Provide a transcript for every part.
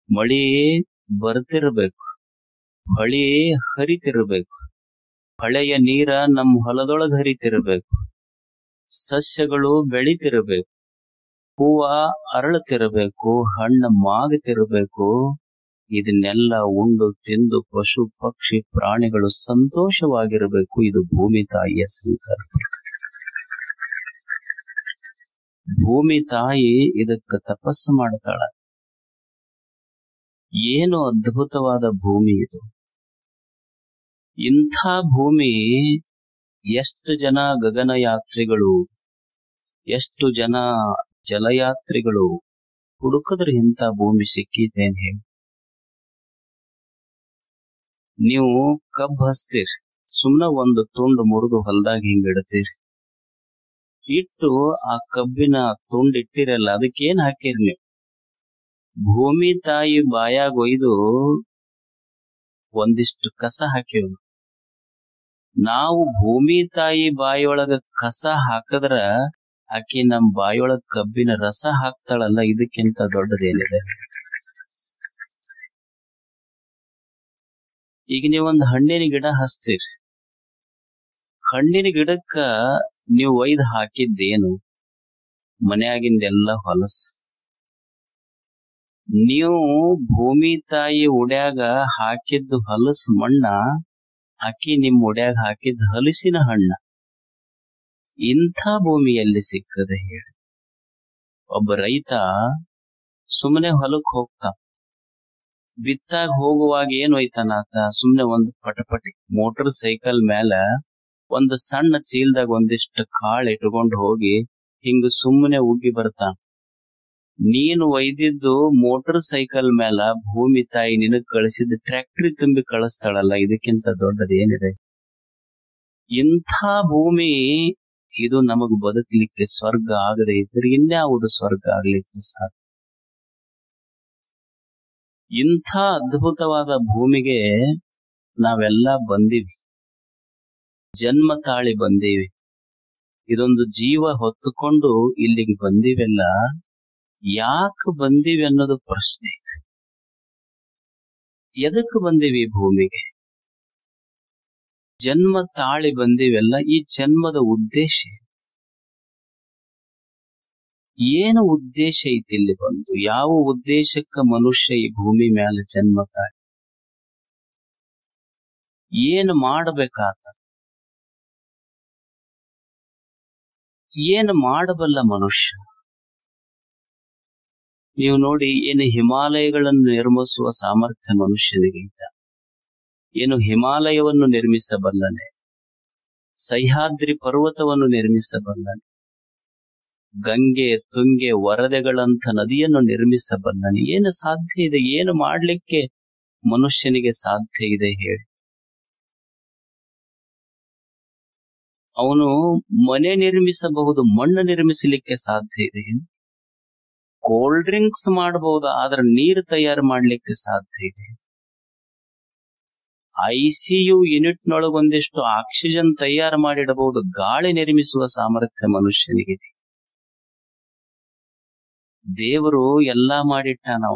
ಮಳಿ ಬರ್ತಿರ್ಬೇಕು ಹೊಳಿ ಹರಿತಿರ್ಬೇಕು ಹೊಳೆಯ ನೀರ ನಮ್ ಹೊಲದೊಳಗ್ ಹರಿತಿರ್ಬೇಕು ಸಸ್ಯಗಳು ಬೆಳಿತಿರ್ಬೇಕು ಹೂವ ಅರಳುತ್ತಿರಬೇಕು ಹಣ್ಣು ಮಾಗುತ್ತಿರಬೇಕು ಇದನ್ನೆಲ್ಲ ಉಂಡು ತಿಂದು ಪಶು ಪಕ್ಷಿ ಪ್ರಾಣಿಗಳು ಸಂತೋಷವಾಗಿರಬೇಕು ಇದು ಭೂಮಿ ತಾಯಿಯ ಸಂಕಲ್ಪ ಭೂಮಿ ತಾಯಿ ಇದಕ್ಕ ತಪಸ್ಸು ಮಾಡ್ತಾಳ ಏನು ಅದ್ಭುತವಾದ ಭೂಮಿ ಇದು ಇಂಥ ಭೂಮಿ ಎಷ್ಟು ಜನ ಗಗನಯಾತ್ರಿಗಳು ಎಷ್ಟು ಜನ ಜಲಯಾತ್ರಿಗಳು ಹುಡುಕದ್ರ ಇಂಥ ಭೂಮಿ ಸಿಕ್ಕಿತೇನ್ ಹೇಳಿ ನೀವು ಕಬ್ಬ್ ಹಚ್ತೀರಿ ಸುಮ್ನ ಒಂದು ತುಂಡು ಮುರಿದು ಹೊಲ್ದಾಗ ಹಿಂಗ್ ಇಡ್ತೀರಿ ಇಟ್ಟು ಆ ಕಬ್ಬಿನ ತುಂಡು ಇಟ್ಟಿರಲ್ಲ ಅದಕ್ಕೇನ್ ಹಾಕಿರಿ ನೀವು ಭೂಮಿ ತಾಯಿ ಬಾಯಾಗ ಒಯ್ದು ಒಂದಿಷ್ಟು ಕಸ ಹಾಕಿವ್ ನಾವು ಭೂಮಿ ತಾಯಿ ಬಾಯಿಯೊಳಗ ಕಸ ಹಾಕದ್ರ ಆಕಿ ನಮ್ ಬಾಯಿಯೊಳಗ ಕಬ್ಬಿನ ರಸ ಹಾಕ್ತಾಳಲ್ಲ ಇದಕ್ಕಿಂತ ದೊಡ್ಡದೇನಿದೆ ಈಗ ನೀವೊಂದ್ ಹಣ್ಣಿನ ಗಿಡ ಹಚ್ತೀರಿ ಹಣ್ಣಿನ ಗಿಡಕ್ಕ ನೀವು ಒಯ್ದು ಹಾಕಿದ್ದೇನು ಮನ್ಯಾಗಿಂದೆಲ್ಲ ಹೊಲಸ್ ನೀವು ಭೂಮಿ ತಾಯಿ ಉಡ್ಯಾಗ ಹಾಕಿದ್ದು ಹೊಲಸ್ ಮಣ್ಣ ಅಕ್ಕಿ ನಿಮ್ ಉಡ್ಯಾಗ ಹಾಕಿದ್ ಹಲಸಿನ ಹಣ್ಣ ಇಂಥ ಭೂಮಿಯಲ್ಲಿ ಸಿಗ್ತದೆ ಹೇಳಿ ಒಬ್ಬ ರೈತ ಸುಮ್ಮನೆ ಹೊಲಕ್ ಹೋಗ್ತಾ ಬಿತ್ತಾಗ ಹೋಗುವಾಗ ಏನ್ ಒಯ್ತಾನಾತ ಸುಮ್ನೆ ಒಂದು ಪಟಪಟಿ ಮೋಟರ್ ಸೈಕಲ್ ಮೇಲ ಒಂದು ಸಣ್ಣ ಚೀಲ್ದಾಗ ಒಂದಿಷ್ಟು ಕಾಳು ಇಟ್ಕೊಂಡು ಹೋಗಿ ಹಿಂಗ ಸುಮ್ಮನೆ ಉಗ್ಗಿ ಬರ್ತಾನ ನೀನು ಒಯ್ದಿದ್ದು ಮೋಟರ್ ಸೈಕಲ್ ಮೇಲ ಭೂಮಿ ತಾಯಿ ನಿನಗ್ ಕಳಿಸಿದ ಟ್ರ್ಯಾಕ್ಟ್ರಿ ತುಂಬಿ ಕಳಿಸ್ತಾಳಲ್ಲ ಇದಕ್ಕಿಂತ ದೊಡ್ಡದೇನಿದೆ ಇಂಥ ಭೂಮಿ ಇದು ನಮಗ್ ಬದುಕಲಿಕ್ಕೆ ಸ್ವರ್ಗ ಆಗದೆ ಇದ್ರೆ ಇನ್ಯಾವುದು ಸ್ವರ್ಗ ಆಗ್ಲಿಕ್ಕೆ ಸಾಧ್ಯ ಇಂಥ ಅದ್ಭುತವಾದ ಭೂಮಿಗೆ ನಾವೆಲ್ಲ ಬಂದಿವಿ ಜನ್ಮ ತಾಳಿ ಬಂದೀವಿ ಇದೊಂದು ಜೀವ ಹೊತ್ತುಕೊಂಡು ಇಲ್ಲಿಗೆ ಬಂದಿವೆಲ್ಲ ಯಾಕೆ ಬಂದೀವಿ ಅನ್ನೋದು ಪ್ರಶ್ನೆ ಇದೆ ಎದಕ್ಕೆ ಬಂದೀವಿ ಈ ಭೂಮಿಗೆ ಜನ್ಮ ತಾಳಿ ಬಂದಿವೆಲ್ಲ ಈ ಜನ್ಮದ ಉದ್ದೇಶ ಏನು? ಏನು ಉದ್ದೇಶ ಐತಿ ಇಲ್ಲಿ ಬಂದು ಯಾವ ಉದ್ದೇಶಕ್ಕ ಮನುಷ್ಯ ಈ ಭೂಮಿ ಮೇಲೆ ಜನ್ಮ ತಾಳಿ ಏನು ಮಾಡಬೇಕಾತ ಏನು ಮಾಡಬಲ್ಲ ಮನುಷ್ಯ ನೀವು ನೋಡಿ ಏನು ಹಿಮಾಲಯಗಳನ್ನು ನಿರ್ಮಿಸುವ ಸಾಮರ್ಥ್ಯ ಮನುಷ್ಯನಿಗೆ ಇದ್ದ ಏನು ಹಿಮಾಲಯವನ್ನು ನಿರ್ಮಿಸಬಲ್ಲನೆ ಸಹ್ಯಾದ್ರಿ ಪರ್ವತವನ್ನು ನಿರ್ಮಿಸಬಲ್ಲನೆ ಗಂಗೆ ತುಂಗೆ ವರದೆಗಳಂತ ನದಿಯನ್ನು ನಿರ್ಮಿಸಬಲ್ಲನೆ ಏನು ಸಾಧ್ಯ ಇದೆ ಏನು ಮಾಡ್ಲಿಕ್ಕೆ ಮನುಷ್ಯನಿಗೆ ಸಾಧ್ಯ ಇದೆ ಹೇಳಿ ಅವನು ಮನೆ ನಿರ್ಮಿಸಬಹುದು ಮಣ್ಣು ನಿರ್ಮಿಸಲಿಕ್ಕೆ ಸಾಧ್ಯ ಇದೆ ಏನು ಕೋಲ್ಡ್ ಡ್ರಿಂಕ್ಸ್ ಮಾಡಬಹುದು ಆದ್ರೆ ನೀರು ತಯಾರು ಮಾಡ್ಲಿಕ್ಕೆ ಸಾಧ್ಯ ಇದೆ ಐಸಿಯು ಯೂನಿಟ್ ನೊಳಗೊಂದಿಷ್ಟು ಆಕ್ಸಿಜನ್ ತಯಾರು ಮಾಡಿಡಬಹುದು ಗಾಳಿ ನಿರ್ಮಿಸುವ ಸಾಮರ್ಥ್ಯ ಮನುಷ್ಯನಿಗಿದೆ ದೇವರು ಎಲ್ಲಾ ಮಾಡಿಟ್ಟಾನವ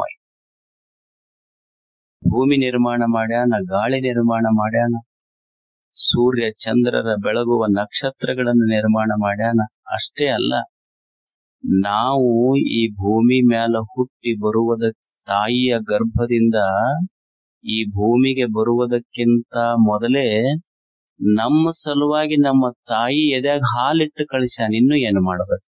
ಭೂಮಿ ನಿರ್ಮಾಣ ಮಾಡ್ಯಾನ ಗಾಳಿ ನಿರ್ಮಾಣ ಮಾಡ್ಯಾನ ಸೂರ್ಯ ಚಂದ್ರರ ಬೆಳಗುವ ನಕ್ಷತ್ರಗಳನ್ನು ನಿರ್ಮಾಣ ಮಾಡ್ಯಾನ ಅಷ್ಟೇ ಅಲ್ಲ ನಾವು ಈ ಭೂಮಿ ಮ್ಯಾಲ ಹುಟ್ಟಿ ಬರುವುದ ತಾಯಿಯ ಗರ್ಭದಿಂದ ಈ ಭೂಮಿಗೆ ಬರುವುದಕ್ಕಿಂತ ಮೊದಲೇ ನಮ್ಮ ಸಲುವಾಗಿ ನಮ್ಮ ತಾಯಿ ಎದ್ಯಾಗ ಹಾಲಿಟ್ಟು ಕಳಿಸ್ಯಾನ ಇನ್ನು ಏನು ಮಾಡ್ಬೇಕು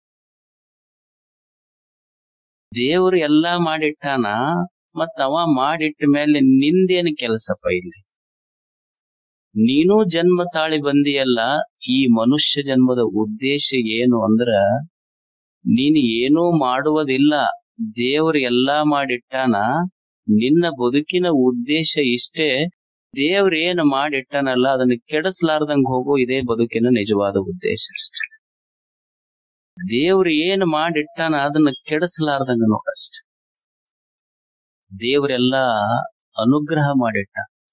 ದೇವರು ಎಲ್ಲಾ ಮಾಡಿಟ್ಟಾನ ಮತ್ತ ಅವ ಮಾಡಿಟ್ಟ ಮೇಲೆ ನಿಂದೇನು ಕೆಲಸಪ್ಪ ಇಲ್ಲಿ ನೀನು ಜನ್ಮ ತಾಳಿ ಬಂದಿಯಲ್ಲ ಈ ಮನುಷ್ಯ ಜನ್ಮದ ಉದ್ದೇಶ ಏನು ಅಂದ್ರ ನೀನು ಏನೂ ಮಾಡುವುದಿಲ್ಲ ದೇವರು ಎಲ್ಲಾ ಮಾಡಿಟ್ಟಾನ ನಿನ್ನ ಬದುಕಿನ ಉದ್ದೇಶ ಇಷ್ಟೇ ದೇವ್ರ ಏನು ಮಾಡಿಟ್ಟಾನಲ್ಲ ಅದನ್ನ ಕೆಡಿಸ್ಲಾರ್ದಂಗ್ ಹೋಗೋ ಇದೇ ಬದುಕಿನ ನಿಜವಾದ ಉದ್ದೇಶ ಅಷ್ಟೆ ದೇವ್ರು ಏನು ಮಾಡಿಟ್ಟಾನ ಅದನ್ನ ಕೆಡಿಸ್ಲಾರ್ದಂಗ ನೋಡಷ್ಟೆ ದೇವ್ರೆಲ್ಲ ಅನುಗ್ರಹ ಮಾಡಿಟ್ಟ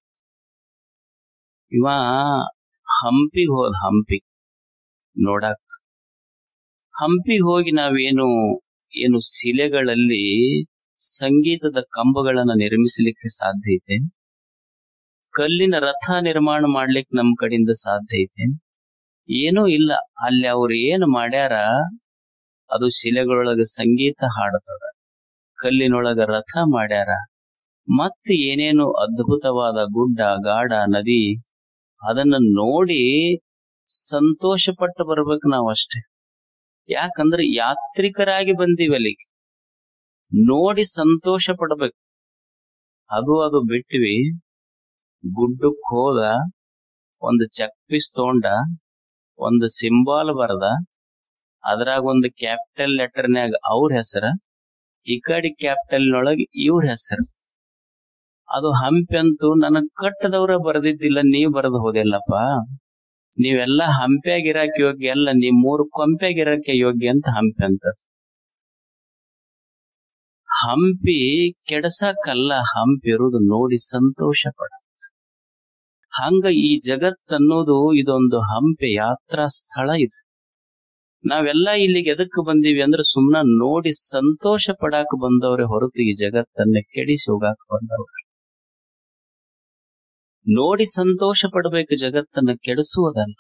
ಇವ ಹಂಪಿಗ್ ಹೋದ ಹಂಪಿ ನೋಡಕ್ ಹಂಪಿಗ್ ಹೋಗಿ ನಾವೇನು ಏನು ಶಿಲೆಗಳಲ್ಲಿ ಸಂಗೀತದ ಕಂಬಗಳನ್ನ ನಿರ್ಮಿಸಲಿಕ್ಕೆ ಸಾಧ್ಯ ಐತೆ ಕಲ್ಲಿನ ರಥ ನಿರ್ಮಾಣ ಮಾಡ್ಲಿಕ್ಕೆ ನಮ್ ಕಡೆಯಿಂದ ಸಾಧ್ಯ ಐತೆ ಏನೂ ಇಲ್ಲ ಅಲ್ಲಿ ಅವ್ರು ಏನ್ ಮಾಡ್ಯಾರ ಅದು ಶಿಲೆಗಳೊಳಗ ಸಂಗೀತ ಹಾಡತದ ಕಲ್ಲಿನೊಳಗ ರಥ ಮಾಡ್ಯಾರ ಮತ್ತೆ ಏನೇನು ಅದ್ಭುತವಾದ ಗುಡ್ಡ ಗಾಡ ನದಿ ಅದನ್ನ ನೋಡಿ ಸಂತೋಷ ಪಟ್ಟು ಬರ್ಬೇಕು ನಾವು ಅಷ್ಟೇ ಯಾಕಂದ್ರೆ ಯಾತ್ರಿಕರಾಗಿ ಬಂದೀವಿ ಅಲ್ಲಿಗೆ ನೋಡಿ ಸಂತೋಷ ಪಡ್ಬೇಕು ಅದು ಅದು ಬಿಟ್ವಿ ಗುಡ್ಡಕ್ ಹೋದ ಒಂದು ಚೆಕ್ ಪೀಸ್ ತಗೊಂಡ ಒಂದು ಸಿಂಬಾಲ್ ಬರದ ಅದ್ರಾಗ ಒಂದು ಕ್ಯಾಪಿಟಲ್ ಲೆಟರ್ನ್ಯಾಗ ಅವ್ರ ಹೆಸರ ಈ ಕಡೆ ಕ್ಯಾಪಿಟಲ್ ನೊಳಗ ಇವ್ರ ಹೆಸರು ಅದು ಹಂಪಿ ಅಂತೂ ನನಗ್ ಕಟ್ಟದವ್ರ ಬರೆದಿದ್ದಿಲ್ಲ ನೀವ್ ಬರೆದು ಹೋದಿಲ್ಲಪ್ಪ ನೀವೆಲ್ಲ ಹಂಪ್ಯಾಗಿರಾಕ ಯೋಗ್ಯ ಅಲ್ಲ ನೀವ್ ಮೂರು ಕೊಂಪ್ಯಾಗಿರಕ್ಕೆ ಯೋಗ್ಯ ಅಂತ ಹಂಪಿ ಅಂತ ಹಂಪಿ ಕೆಡಸಕ್ಕಲ್ಲ ಹಂಪಿ ಇರುವುದು ನೋಡಿ ಸಂತೋಷ ಪಡ ಹಂಗ ಈ ಜಗತ್ತನ್ನೋದು ಇದೊಂದು ಹಂಪಿ ಯಾತ್ರಾ ಸ್ಥಳ ಇದು ನಾವೆಲ್ಲ ಇಲ್ಲಿಗೆ ಎದಕ್ ಬಂದೀವಿ ಅಂದ್ರೆ ಸುಮ್ನ ನೋಡಿ ಸಂತೋಷ ಪಡಾಕ ಬಂದವ್ರೆ ಹೊರತು ಈ ಜಗತ್ತನ್ನ ಕೆಡಿಸಿ ಹೋಗಾಕ ಬಂದವ್ರೆ ನೋಡಿ ಸಂತೋಷ ಪಡಬೇಕು ಜಗತ್ತನ್ನ ಕೆಡಿಸುವುದಲ್ಲ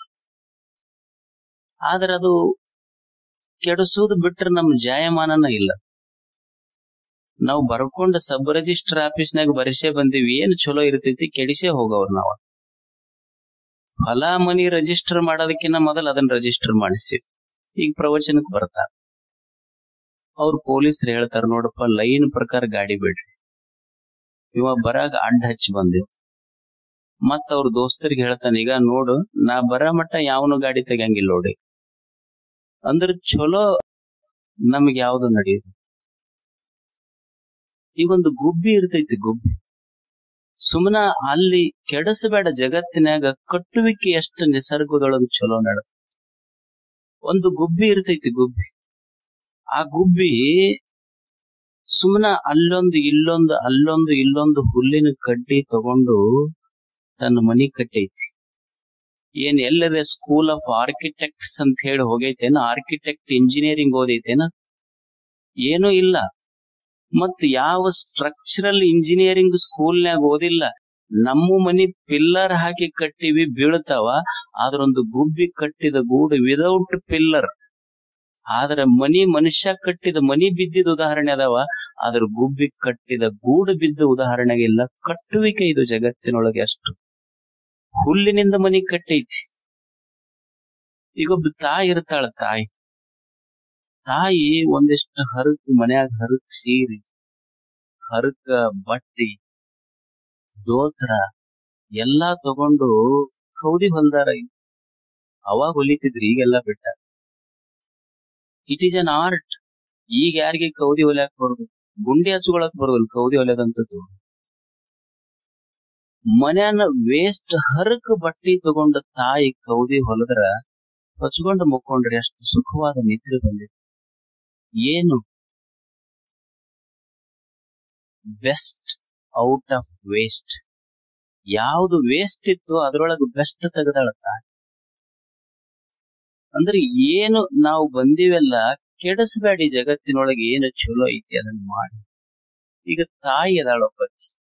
ಆದ್ರೆ ಅದು ಕೆಡಿಸುವುದು ಬಿಟ್ರೆ ನಮ್ ಜಾಯಮಾನನ ಇಲ್ಲ ನಾವು ಬರ್ಕೊಂಡ ಸಬ್ ರಿಜಿಸ್ಟರ್ ಆಫೀಸ್ನಾಗ ಬರಿಸೇ ಬಂದೀವಿ ಏನ್ ಚಲೋ ಇರ್ತೈತಿ ಕೆಡಿಸೇ ಹೋಗವ್ರು ನಾವು ಹೊಲ ಮನಿ ರಿಜಿಸ್ಟರ್ ಮಾಡೋದಕ್ಕಿಂತ ಮೊದಲು ಅದನ್ನ ರಿಜಿಸ್ಟರ್ ಮಾಡಿಸಿ ಈಗ ಪ್ರವಚನಕ್ಕೆ ಬರ್ತಾರ ಅವ್ರು ಪೊಲೀಸರು ಹೇಳ್ತಾರ ನೋಡಪ್ಪ ಲೈನ್ ಪ್ರಕಾರ ಗಾಡಿ ಬಿಡ್ರಿ ಇವ ಬರಾಗ ಅಡ್ಡ ಹಚ್ಚಿ ಬಂದೇವ್ ಮತ್ತ ಅವ್ರ ದೋಸ್ತರಿಗೆ ಹೇಳ್ತಾನ ಈಗ ನೋಡು ನಾ ಬರ ಮಟ್ಟ ಯಾವನು ಗಾಡಿ ತೆಗಂಗಿಲ್ಲ ನೋಡಿ ಅಂದ್ರ ಚಲೋ ನಮ್ಗೆ ಯಾವ್ದು ನಡೆಯುದು ಈಗ ಒಂದು ಗುಬ್ಬಿ ಇರ್ತೈತಿ ಗುಬ್ಬಿ ಸುಮ್ಮನ ಅಲ್ಲಿ ಕೆಡಸಬೇಡ ಜಗತ್ತಿನಾಗ ಕಟ್ಟುವಿಕೆ ಎಷ್ಟು ನಿಸರ್ಗದೊಳಗೆ ಚಲೋ ನಡ ಒಂದು ಗುಬ್ಬಿ ಇರ್ತೈತಿ ಗುಬ್ಬಿ ಆ ಗುಬ್ಬಿ ಸುಮ್ಮನ ಅಲ್ಲೊಂದು ಇಲ್ಲೊಂದು ಅಲ್ಲೊಂದು ಇಲ್ಲೊಂದು ಹುಲ್ಲಿನ ಕಡ್ಡಿ ತಗೊಂಡು ತನ್ನ ಮನಿ ಕಟ್ಟೈತಿ ಏನ್ ಎಲ್ಲದೆ ಸ್ಕೂಲ್ ಆಫ್ ಆರ್ಕಿಟೆಕ್ಟ್ಸ್ ಅಂತ ಹೇಳಿ ಹೋಗೈತೇನ ಆರ್ಕಿಟೆಕ್ಟ್ ಇಂಜಿನಿಯರಿಂಗ್ ಓದೈತೇನ ಏನೂ ಇಲ್ಲ ಮತ್ ಯಾವ ಸ್ಟ್ರಕ್ಚರಲ್ ಇಂಜಿನಿಯರಿಂಗ್ ಸ್ಕೂಲ್ನ್ಯಾಗ ಓದಿಲ್ಲ ನಮ್ಮ ಮನಿ ಪಿಲ್ಲರ್ ಹಾಕಿ ಕಟ್ಟಿವಿ ಬೀಳ್ತಾವ ಆದ್ರೊಂದು ಗುಬ್ಬಿ ಕಟ್ಟಿದ ಗೂಡು ವಿದೌಟ್ ಪಿಲ್ಲರ್ ಆದ್ರ ಮನಿ ಮನುಷ್ಯ ಕಟ್ಟಿದ ಮನಿ ಬಿದ್ದಿದ ಉದಾಹರಣೆ ಅದಾವ ಆದ್ರ ಗುಬ್ಬಿ ಕಟ್ಟಿದ ಗೂಡು ಬಿದ್ದ ಉದಾಹರಣೆಗಿಲ್ಲ ಕಟ್ಟುವಿಕೆ ಇದು ಜಗತ್ತಿನೊಳಗೆ ಅಷ್ಟು ಹುಲ್ಲಿನಿಂದ ಮನಿ ಕಟ್ಟೈತಿ ಈಗೊಬ್ಬ ತಾಯಿ ಇರ್ತಾಳ ತಾಯಿ ತಾಯಿ ಒಂದಿಷ್ಟು ಹರಕ್ ಮನ್ಯಾಗ ಹರಕ್ ಸೀರೆ ಹರಕ ಬಟ್ಟಿ ದೋತ್ರ ಎಲ್ಲಾ ತಗೊಂಡು ಕೌದಿ ಹೊಲ್ದಾರ ಅವಾಗ ಹೊಲಿತಿದ್ರಿ ಈಗೆಲ್ಲ ಬಿಟ್ಟ ಇಟ್ ಈಸ್ ಅನ್ ಆರ್ಟ್ ಈಗ ಯಾರಿಗೆ ಕೌದಿ ಹೊಲ್ಯಾಕ್ ಬರೋದು ಗುಂಡಿ ಹಚ್ಕೊಳಕ್ ಬರೋದಿಲ್ಲ ಕೌದಿ ಹೊಲಿಯೋದಂತದ್ದು ಮನ್ಯಾನ ವೇಸ್ಟ್ ಹರಕ್ ಬಟ್ಟಿ ತಗೊಂಡ ತಾಯಿ ಕೌದಿ ಹೊಲದ್ರ ಹಚ್ಕೊಂಡು ಮುಕ್ಕೊಂಡ್ರೆ ಅಷ್ಟು ಸುಖವಾದ ನಿದ್ರೆ ಬಂದಿದೆ ಏನು ಬೆಸ್ಟ್ ಔಟ್ ಆಫ್ ವೇಸ್ಟ್ ಯಾವುದು ವೇಸ್ಟ್ ಇತ್ತು ಅದ್ರೊಳಗೆ ಬೆಸ್ಟ್ ತೆಗೆದಾಳ ತಾಯಿ ಅಂದ್ರೆ ಏನು ನಾವು ಬಂದಿವೆಲ್ಲ ಕೆಡಿಸಬೇಡಿ ಜಗತ್ತಿನೊಳಗೆ ಏನು ಚಲೋ ಐತಿ ಅದನ್ನ ಮಾಡಿ ಈಗ ತಾಯಿ ಅದಾಳೊಬ್ಬ